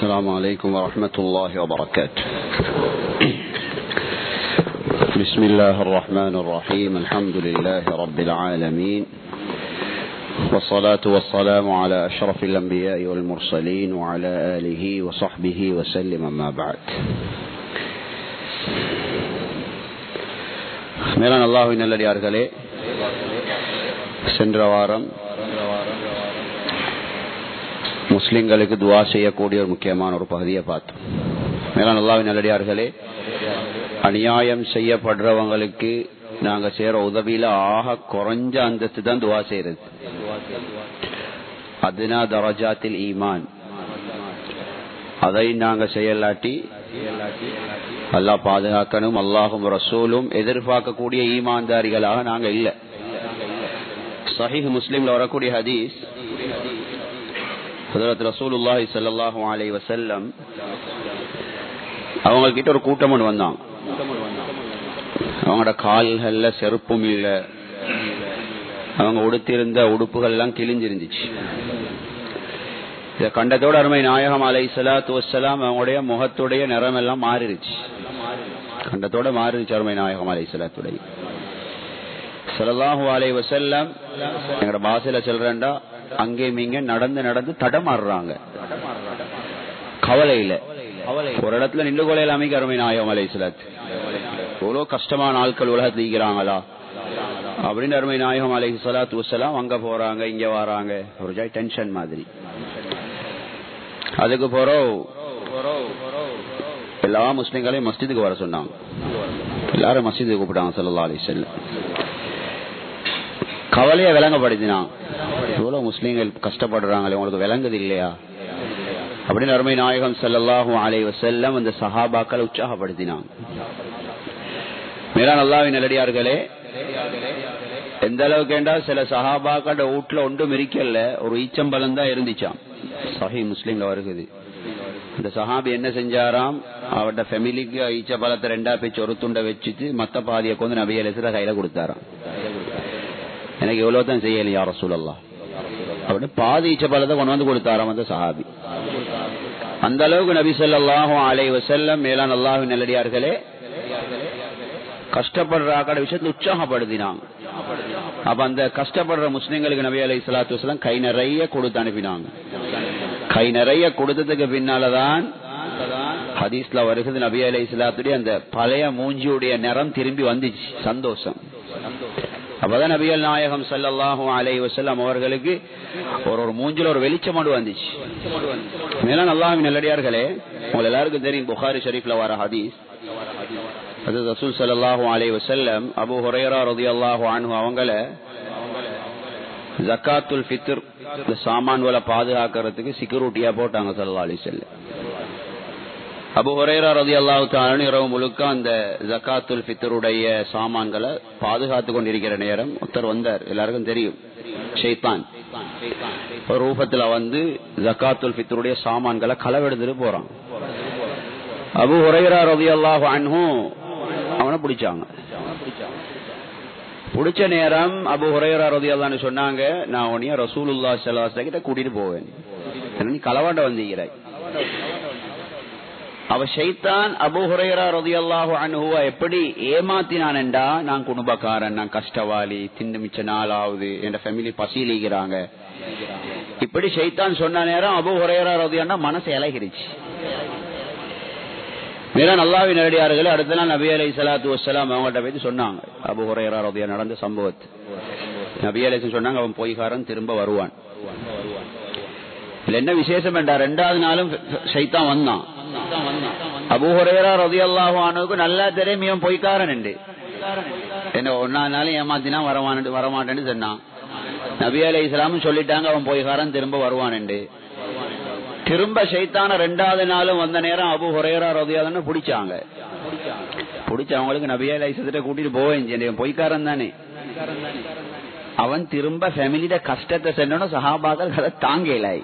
السلام عليكم ورحمة الله وبركاته بسم الله الرحمن الرحيم الحمد لله رب العالمين والصلاة والسلام على أشرف الأنبياء والمرسلين وعلى آله وصحبه وسلم أما بعد மேலான அல்லாஹுவின் நல்லடியார்களே சென்ற வாரம் முஸ்லிம்களுக்கு துவா செய்யக்கூடிய ஒரு முக்கியமான ஒரு பகுதியை பார்த்தோம் மேலான அல்லாவின் நல்லடியார்களே அநியாயம் செய்யப்படுறவங்களுக்கு நாங்க செய்யற உதவியில ஆக குறைஞ்ச அந்தஸ்து தான் துவா செய்யறது அதுனா தரஜாத்தில் ஈமான் அதை நாங்க செய்யலாட்டி அல்லாஹ் பாதுகாக்கணும் அல்லாஹும் ரசூலும் எதிர்பார்க்கக்கூடிய ஈமான்தாரிகளாக நாங்க இல்ல சஹீஹ் முஸ்லீம்ல வரக்கூடிய ஹதீஸ் ஹதரத் ரசூலுல்லாஹி ஸல்லல்லாஹு அலைஹி வஸல்லம் அவங்க கிட்ட ஒரு கூட்டம் ஒன்று வந்தாங்க அவங்களோட கால்கள்ல செருப்பும் இல்ல அவங்க உடுத்திருந்த உடுப்புகள் எல்லாம் கிழிஞ்சிருந்துச்சு இத கண்டதோட அருமை நாயகம் அலை சலாத்து வசலாம் அவங்களுடைய முகத்துடைய நிறம் எல்லாம் மாறிடுச்சு கண்டத்தோட மாறிடுச்சு அருமை நாயகம் அலை சலாத்துடைய சலல்லாஹு அலை வசல்லம் எங்களோட பாசையில சொல்றேன்டா அங்கேயும் இங்க நடந்து நடந்து தடமாறுறாங்க கவலையில ஒரு இடத்துல நின்று கொலையில அமைக்க அருமை நாயகம் அலை சலாத்து எவ்வளவு கஷ்டமான ஆட்கள் உலகத்தில் ஈக்கிறாங்களா அப்படின்னு அருமை நாயகம் அலை சலாத்து வசலாம் அங்க போறாங்க இங்க வராங்க ஒரு ஜாய் டென்ஷன் மாதிரி அதுக்கு போறோம் எல்லா முஸ்லிம்களையும் மஸ்ஜிதுக்கு வர சொன்னாங்க எல்லாரும் மஸ்ஜிதுக்கு கூப்பிட்டாங்க சல்லா அலி செல்லம் கவலைய விளங்கப்படுத்தினான் எவ்வளவு முஸ்லீம்கள் கஷ்டப்படுறாங்களே உங்களுக்கு விளங்குது இல்லையா அப்படின்னு அருமை நாயகம் செல்லல்லாஹும் அலை வசல்லம் அந்த சஹாபாக்களை உற்சாகப்படுத்தினாங்க மேலான அல்லாவின் நல்லடியார்களே எந்த அளவுக்கு என்றால் சில சஹாபாக்களோட வீட்டுல ஒன்றும் இருக்கல ஒரு ஈச்சம்பலம் தான் இருந்துச்சாம் சஹி முஸ்லீம்ல வருகுது இந்த சஹாபி என்ன செஞ்சாராம் அவட ஃபேமிலிக்கு ஈச்ச பழத்தை ரெண்டா பேச்சு ஒரு துண்டை வச்சுட்டு மத்த பாதியை கொண்டு நபிய லெசர கையில கொடுத்தாராம் எனக்கு எவ்வளவு தான் செய்யல யார சூழல்லா அப்படி பாதி ஈச்ச பழத்தை கொண்டு வந்து கொடுத்தாராம் அந்த சஹாபி அந்த அளவுக்கு நபி சொல்லாஹும் அலை வசல்லம் மேலான் அல்லாஹு நல்லடியார்களே கஷ்டப்படுற ஆக்காட விஷயத்துல உற்சாகப்படுத்தினாங்க அப்ப அந்த கஷ்டப்படுற முஸ்லிம்களுக்கு நபி அலை சலாத்து வசலாம் கை நிறைய கொடுத்து அனுப்பினாங்க கை நிறைய கொடுத்ததுக்கு பின்னாலதான் ஹதீஸ்ல வருகிறது நபி அலை சலாத்துடைய அந்த பழைய மூஞ்சியுடைய நிறம் திரும்பி வந்துச்சு சந்தோஷம் அப்பதான் நபியல் நாயகம் சல்லாஹும் அலை வசல்லாம் அவர்களுக்கு ஒரு ஒரு மூஞ்சில ஒரு வெளிச்சம் மட்டும் வந்துச்சு மேல நல்லாவின் நல்லடியார்களே உங்க எல்லாருக்கும் தெரியும் புகாரி ஷரீஃப்ல வர ஹதீஸ் அது ரசூல் சல்லாஹூ அலை வசல்லம் அபு ஹுரேரா ரதி அல்லாஹூ அனு அவங்கள ஜக்காத்துல் ஃபித்ர் இந்த சாமான்களை பாதுகாக்கிறதுக்கு செக்யூரிட்டியா போட்டாங்க சல்லா அலி செல்ல அபு ஹுரேரா ரதி அல்லாஹு தாலு இரவு முழுக்க அந்த ஜக்காத்துல் ஃபித்தருடைய சாமான்களை பாதுகாத்து கொண்டிருக்கிற நேரம் ஒருத்தர் வந்தார் எல்லாருக்கும் தெரியும் ஷெய்தான் ஒரு ரூபத்துல வந்து ஜக்காத்துல் ஃபித்தருடைய சாமான்களை களவெடுத்துட்டு போறான் அபு ஹுரேரா ரதி அல்லாஹு அன்ஹும் அவனை பிடிச்சாங்க பிடிச்ச நேரம் அபு ஹுரேரா ரதி அல்லான்னு சொன்னாங்க நான் உனிய ரசூலுல்லா சலாச கிட்ட கூட்டிட்டு போவேன் நீ களவாண்ட வந்தீங்கிறாய் அவ ஷைத்தான் அபு ஹுரேரா ரதி அல்லாஹு அனுகுவா எப்படி ஏமாத்தினான் என்றா நான் குடும்பக்காரன் நான் கஷ்டவாளி திண்டு மிச்ச நாள் ஆகுது என் ஃபேமிலி பசியிலிக்கிறாங்க இப்படி ஷைத்தான் சொன்ன நேரம் அபு ஹுரேரா ரதியான்னா மனசு இலகிருச்சு மீரா நல்லாவி நேரடியார்களே அடுத்த நாள் நபி அலை சலாத்து வசலாம் அவங்கள்ட்ட போய் சொன்னாங்க அபு ஹுரேரா ரதியா நடந்த சம்பவத்து நபி அலை சொன்னாங்க அவன் பொய்காரன் திரும்ப வருவான் என்ன விசேஷம் என்றா ரெண்டாவது நாளும் சைத்தான் வந்தான் அபு ஹுரேரா ரதி அல்லாஹானுக்கு நல்லா தெரியும் இவன் பொய்க்காரன் என்று என்ன ஒன்னா நாளும் ஏமாத்தினா வரவான் வரமாட்டேன்னு சொன்னான் நபி அலை இஸ்லாமும் சொல்லிட்டாங்க அவன் பொய்காரன் திரும்ப வருவான் என்று திரும்ப சைத்தான ரெண்டாவது நாளும் வந்த நேரம் அபு ஹுரேரா ரதியாதன்னு பிடிச்சாங்க பிடிச்ச அவங்களுக்கு நபியா லைசத்துல கூட்டிட்டு போவேன் பொய்க்காரன் தானே அவன் திரும்ப ஃபேமிலியோட கஷ்டத்தை சென்னோம் சஹாபாக்கள் அதை தாங்கலாய்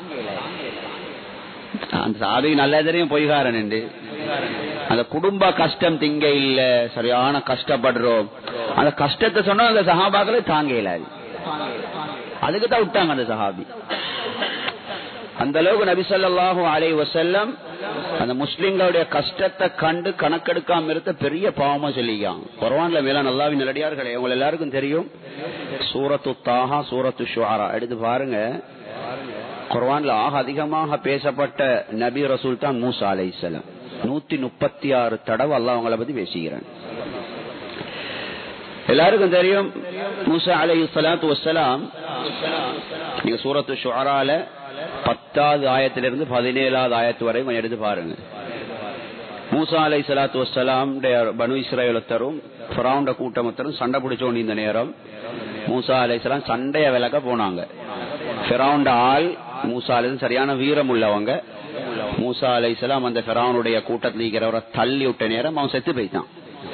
அந்த சாதி நல்லா தெரியும் பொய்காரன் என்று அந்த குடும்ப கஷ்டம் திங்க இல்ல சரியான கஷ்டப்படுறோம் அந்த கஷ்டத்தை சொன்னா அந்த சஹாபாக்களை தாங்கலாய் அதுக்கு தான் விட்டாங்க அந்த சஹாபி அந்த அளவுக்கு நபி ஸல்லல்லாஹு அலைஹி வஸல்லம் அந்த முஸ்லிம்களுடைய கஷ்டத்தை கண்டு கணக்கெடுக்காம இருந்த பெரிய பாவமா சொல்லிக்காங்க குர்ஆன்ல மேல நல்லாவின் நல்லடியார்களே உங்க எல்லாருக்கும் தெரியும் சூரத்து தாஹா சூரத்து ஷுஆரா எடுத்து பாருங்க குர்ஆன்ல ஆக அதிகமாக பேசப்பட்ட நபி ரசூல் தான் மூசா அலைஹிஸ்ஸலாம் நூத்தி முப்பத்தி ஆறு தடவை அல்லாஹ் அவங்கள பத்தி பேசுகிறேன் எல்லாருக்கும் தெரியும் மூசா அலை சலாத்து வசலாம் நீங்க சூரத்து ஷுரால பத்தாவது ஆயத்திலிருந்து பதினேழாவது ஆயத்து வரை கொஞ்சம் எடுத்து பாருங்க மூசா அலை சலாத்து வசலாம் பனு இஸ்ரேலத்தரும் ஃபிரௌண்ட கூட்டமத்தரும் சண்டை பிடிச்சோண்டு இந்த நேரம் மூசா அலை சலாம் சண்டைய விளக்க போனாங்க ஃபிரௌண்ட ஆள் மூசா அலை சரியான வீரம் உள்ளவங்க மூசா அலை சலாம் அந்த ஃபிரௌனுடைய கூட்டத்தில் இருக்கிறவரை தள்ளி விட்ட நேரம் அவன் செத்து போயிட்டான்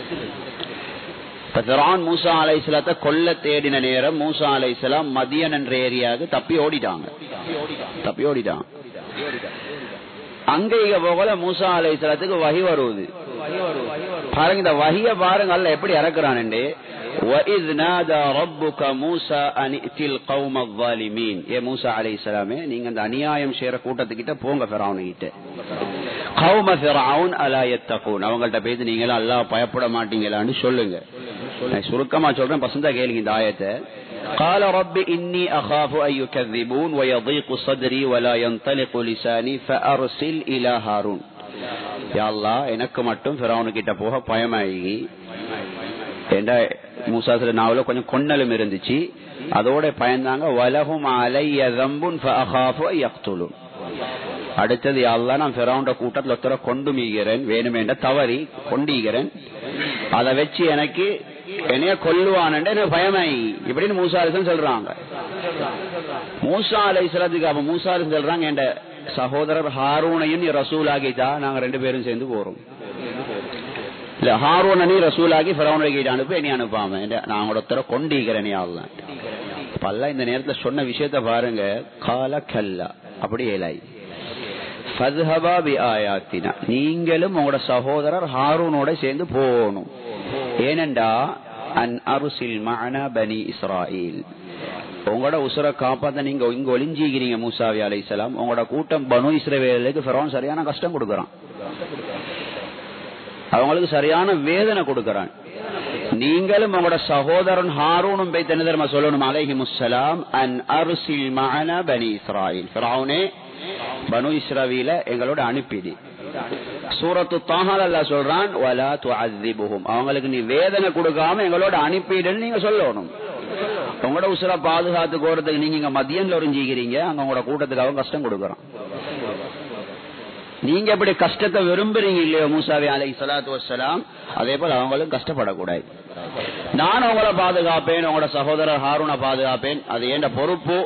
மூசா அலைசலாத்த கொல்ல தேடின நேரம் மூசா அலைசலாம் மதியன் என்ற ஏரியாவுக்கு தப்பி ஓடிட்டாங்க தப்பி ஓடிட்டான் அங்க இங்க போகல மூசா அலைசலத்துக்கு வகி வருவது பாருங்க இந்த வகிய பாருங்க அல்ல எப்படி இறக்குறான் وَإِذْ نَادَى رَبُّكَ مُوسَى أَنِ ائْتِ الْقَوْمَ الظَّالِمِينَ ஏ மூசா அலைஹிஸ்ஸலாமே நீங்க அந்த அநியாயம் செய்யற கூட்டத்துக்கிட்ட போங்க ஃபிரௌன் கிட்ட கௌம ஃபிரௌன் அலா யத்தகூன் அவங்கள்ட்ட பேசி நீங்க அல்லாஹ் பயப்பட மாட்டீங்களான்னு சொல்லுங்க நான் சுருக்கமா சொல்றேன் பசந்தா கேளுங்க இந்த ஆயத்தை قال رب إني أخاف أن يكذبون ويضيق صدري ولا ينطلق لساني فأرسل إلى هارون يا الله எனக்கு மட்டும் ஃபிரௌன் கிட்ட போக பயமாயி ஏண்டா மூசாசில நாவல கொஞ்சம் கொன்னலும் இருந்துச்சு அதோட பயந்தாங்க வலகும் அலைய தம்புன் யக்துலும் அடுத்தது யாழ்லா நான் பிறவுண்ட கூட்டத்தில் ஒருத்தர கொண்டு மீகிறேன் வேணுமேண்ட தவறி கொண்டீகிறேன் அதை வச்சு எனக்கு என்னைய கொல்லுவான் எனக்கு பயமாயி இப்படின்னு மூசா அலிசன் சொல்றாங்க மூசா அலிசலத்துக்கு அப்ப மூசா அலிசன் சொல்றாங்க என் சகோதரர் ஹாரூனையும் நீ ரசூல் ஆகிட்டா நாங்க ரெண்டு பேரும் சேர்ந்து போறோம் இல்ல ஹாரூனி ரசூலாகி பிறவனை கிட்ட அனுப்பி நீ அனுப்பாம நான் ஒருத்தர கொண்டீகிறேன் யாழ்லாம் பல்ல இந்த நேரத்துல சொன்ன விஷயத்த பாருங்க கால கல்லா அப்படி ஏலாய் நீங்களும் உங்களோட சகோதரர் ஹாரூனோட சேர்ந்து போகணும் ஏனண்டா அன் அருசில் மன பனி இஸ்ராயில் உங்களோட உசுர காப்பாத்த நீங்க இங்க ஒளிஞ்சிக்கிறீங்க மூசாவி அலைசலாம் உங்களோட கூட்டம் பனு இஸ்ரேலுக்கு பிறவன் சரியான கஷ்டம் கொடுக்கறான் அவங்களுக்கு சரியான வேதனை கொடுக்கறான் நீங்களும் உங்களோட சகோதரன் ஹாரூனும் போய் தெரிமா சொல்லணும் அலைஹி முஸ்லாம் அன் அருசில் மன பனி இஸ்ராயில் பிறவுனே பனு இஸ்ரவில எங்களோட அனுப்பிடு சூரத்து தாஹால் அல்லா சொல்றான் வலா துஅذிபுஹும் அவங்களுக்கு நீ வேதனை கொடுக்காம எங்களோட அனுப்பிடுன்னு நீங்க சொல்லணும் உங்களோட உசுர பாதுகாத்து போறதுக்கு நீங்க இங்க மதியம்ல ஒரிஞ்சிக்கிறீங்க அங்க உங்களோட கூட்டத்துக்கு அவன் கஷ்டம் கொடுக்கறான் நீங்க எப்படி கஷ்டத்தை விரும்புறீங்க இல்லையோ மூசாவி அலை சலாத்து வசலாம் அதே போல அவங்களும் கஷ்டப்படக்கூடாது நான் உங்களை பாதுகாப்பேன் உங்களோட சகோதரர் ஹாரூனை பாதுகாப்பேன் அது ஏண்ட பொறுப்பு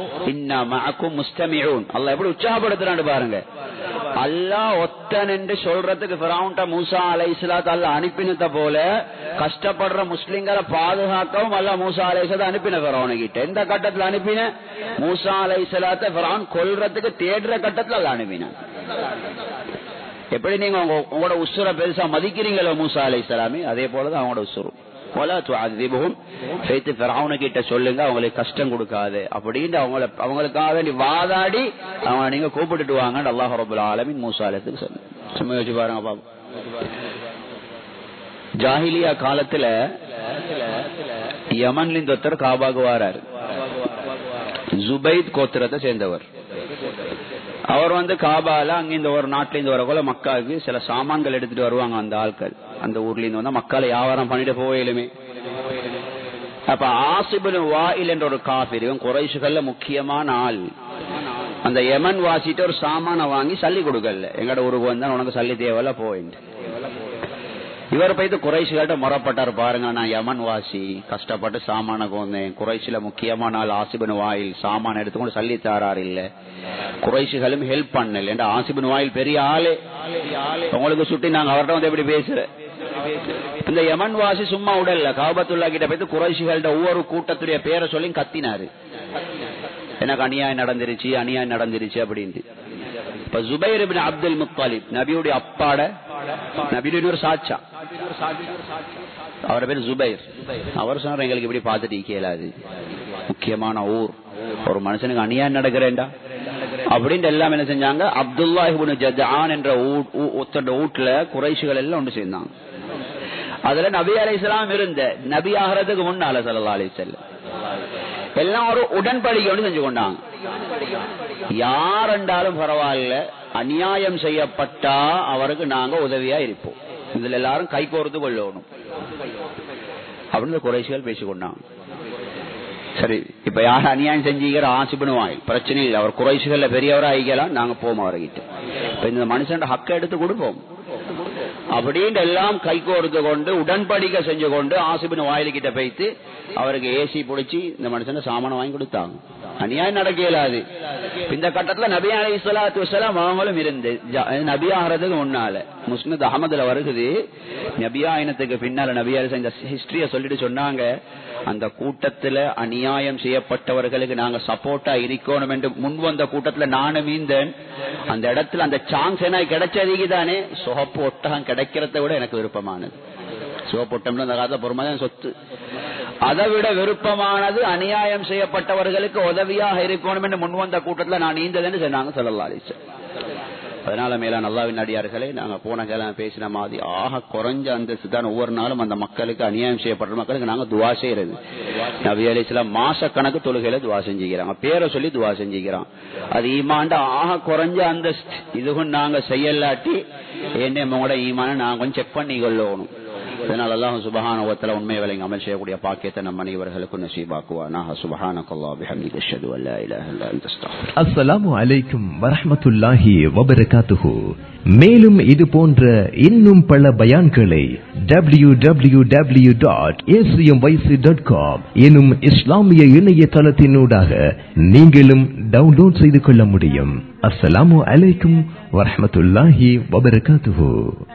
அல்ல எப்படி உற்சாகப்படுத்துறான்னு பாருங்க அல்லா ஒத்தன் என்று சொல்றதுக்கு பிராவுண்ட மூசா அலை இஸ்லாத் அல்ல அனுப்பினத போல கஷ்டப்படுற முஸ்லிம்களை பாதுகாக்கவும் அல்ல மூசா அலை இஸ்லாத் அனுப்பின பிறவனு கிட்ட எந்த கட்டத்துல அனுப்பின மூசா அலை இஸ்லாத்த பிறவன் கொல்றதுக்கு தேடுற கட்டத்துல அல்ல அனுப்பின எப்படி நீங்க உங்களோட உசுர பெருசா மதிக்கிறீங்களோ மூசா அலை இஸ்லாமி அதே போலதான் அவங்களோட உசுரும் கிட்ட சொல்லுங்க அவங்களுக்கு கஷ்டம் கொடுக்காது அப்படின்னு அவங்கள அவங்களுக்காக வேண்டி வாதாடி அவங்க நீங்க கூப்பிட்டுட்டு வாங்க அல்லாஹ் ரபுல் ஆலமின் மூசாலத்துக்கு சொல்லு சும்மா யோசிச்சு பாருங்க பாபு ஜாஹிலியா காலத்துல யமன்ல இருந்து ஒருத்தர் காபாகு வாராரு ஜுபைத் கோத்திரத்தை சேர்ந்தவர் அவர் வந்து காபால அங்க இந்த ஒரு நாட்டுல இருந்து வரக்குள்ள மக்காவுக்கு சில சாமான்கள் எடுத்துட்டு வருவாங்க அந்த ஆட்கள் அந்த ஊர்ல இருந்து வந்தா மக்களை வியாபாரம் பண்ணிட்டு போயிலுமே அப்ப ஆசிபுல் வாயில் என்ற ஒரு காபிர் இவன் குறைசுகள்ல முக்கியமான ஆள் அந்த யமன் வாசிட்டு ஒரு சாமான வாங்கி சல்லி கொடுக்கல எங்கட ஊருக்கு வந்தா உனக்கு சல்லி தேவையில்ல போயிட்டு இவர் போயிட்டு குறைசிகள்ட்ட முறப்பட்டார் பாருங்க நான் யமன் வாசி கஷ்டப்பட்டு சாமான கொந்தேன் குறைசில முக்கியமான ஆள் ஆசிபின் வாயில் சாமான எடுத்துக்கொண்டு சல்லி தாரார் இல்ல குறைசிகளும் ஹெல்ப் பண்ணல ஏன்டா ஆசிபின் வாயில் பெரிய ஆளு உங்களுக்கு சுட்டி நாங்க அவர்கிட்ட வந்து எப்படி பேசுற இந்த யமன் வாசி சும்மா உடல்ல காபத்துல்லா கிட்ட போயிட்டு குறைசிகள்ட்ட ஒவ்வொரு கூட்டத்துடைய பேரை சொல்லி கத்தினாரு எனக்கு அநியாயம் நடந்துருச்சு அநியாயம் நடந்துருச்சு அப்படின்ட்டு இப்ப ஜுபைர் அப்துல் முத்தாலிப் நபியுடைய அப்பாட நபியுடைய ஒரு சாட்சா அவர் பேர் ஜுபைர் அவர் சொன்னார் எங்களுக்கு இப்படி பார்த்துட்டு கேளாது முக்கியமான ஊர் ஒரு மனுஷனுக்கு அநியாயம் நடக்கிறேன்டா அப்படின்னு எல்லாம் என்ன செஞ்சாங்க அப்துல்லா இப்னு ஜதான் என்ற ஊ- ஊ- ஒருத்தரோட வீட்டுல குறைஷிகள் எல்லாம் ஒன்று சேர்ந்தாங்க அதுல நபி அலைஹிஸ்ஸலாம் இருந்த நபி ஆகிறதுக்கு முன்னால ஸல்லல்லாஹு அலைஹி வஸல்லம் எல்லாம் ஒரு உடன்படிக்கை ஒன்று செஞ்சு கொண்டாங்க யார் என்றாலும் பரவாயில்ல அநியாயம் செய்யப்பட்டா அவருக்கு நாங்க உதவியா இருப்போம் இதுல எல்லாரும் கை கோர்த்து கொள்ளணும் அப்படின்னு குறைசிகள் பேசிக்கொண்டாங்க சரி இப்ப யார் அநியாயம் செஞ்சீங்கிற ஆசிபனு வாய் பிரச்சனை இல்லை அவர் குறைசிகள்ல பெரியவரா ஆகிக்கலாம் நாங்க போவோம் அவர்கிட்ட இப்ப இந்த மனுஷன் ஹக்க எடுத்து கொடுப்போம் அப்படின்னு எல்லாம் கை கோர்த்து கொண்டு உடன்படிக்கை செஞ்சு கொண்டு ஆசிபின் வாயிலுக்கிட்ட போய்த்து அவருக்கு ஏசி பிடிச்சி இந்த மனுஷனை சாமானம் வாங்கி கொடுத்தாங்க அநியாயம் நடக்க இயலாது இந்த கட்டத்துல நபி அலி சலாத்து வசலாம் அவங்களும் இருந்து ஜ- நபி ஆகிறதுக்கு முன்னால முஸ்னத் அகமதுல வருகுது நபியாயினத்துக்கு பின்னால நபி அலி இந்த ஹிஸ்டரிய சொல்லிட்டு சொன்னாங்க அந்த கூட்டத்துல அநியாயம் செய்யப்பட்டவர்களுக்கு நாங்க சப்போர்ட்டா இருக்கணும் என்று முன் வந்த கூட்டத்துல நானும் மீந்தேன் அந்த இடத்துல அந்த சான்ஸ் எனக்கு கிடைச்சதுக்கு தானே சுகப்பு ஒட்டகம் கிடைக்கிறத விட எனக்கு விருப்பமானது சிவப்பொட்டம்னு அந்த காலத்துல பொறுமைதான் சொத்து அதை விட விருப்பமானது அநியாயம் செய்யப்பட்டவர்களுக்கு உதவியாக இருக்கணும் என்று முன்வந்த கூட்டத்துல நான் நீந்ததுன்னு சொன்னாங்க சொல்லலாம் அதனால மேல நல்லாவின் அடியார்களே நாங்க போன கிழமை பேசின மாதிரி ஆக குறைஞ்ச அந்தஸ்து தான் ஒவ்வொரு நாளும் அந்த மக்களுக்கு அநியாயம் செய்யப்பட்ட மக்களுக்கு நாங்க துவா செய்யறது நபி அலிஸ்லாம் மாச கணக்கு தொழுகையில துவா செஞ்சுக்கிறாங்க பேரை சொல்லி துவா செஞ்சுக்கிறான் அது ஈமாண்ட ஆக குறைஞ்ச அந்தஸ்து இதுவும் நாங்க செய்யலாட்டி என்ன உங்களோட ஈமான நாங்க கொஞ்சம் செக் பண்ணி கொள்ளணும் அதனால அல்லாஹ் சுபஹான ஒத்தல உண்மை விலைங்க அமல் செய்யக்கூடிய பாக்கியத்தை நம் அனைவர்களுக்கும் நசீபாக்குவானாக சுபஹானக்கல்லாஹ் பிஹம்திக அஷ்ஹது அல்லா இலாஹ இல்லா அன்த அஸ்தக்ஃபிருக்க அஸ்ஸலாமு அலைக்கும் வரஹ்மத்துல்லாஹி வபரகாத்துஹு மேலும் இது போன்ற இன்னும் பல பயான்களை W W W dot dot com எனும் இஸ்லாமிய இணையதளத்தினூடாக நீங்களும் டவுன்லோட் செய்து கொள்ள முடியும் அஸ்ஸலாமு அலைக்கும் வரஹ்மத்துல்லாஹி வபரகாத்துஹு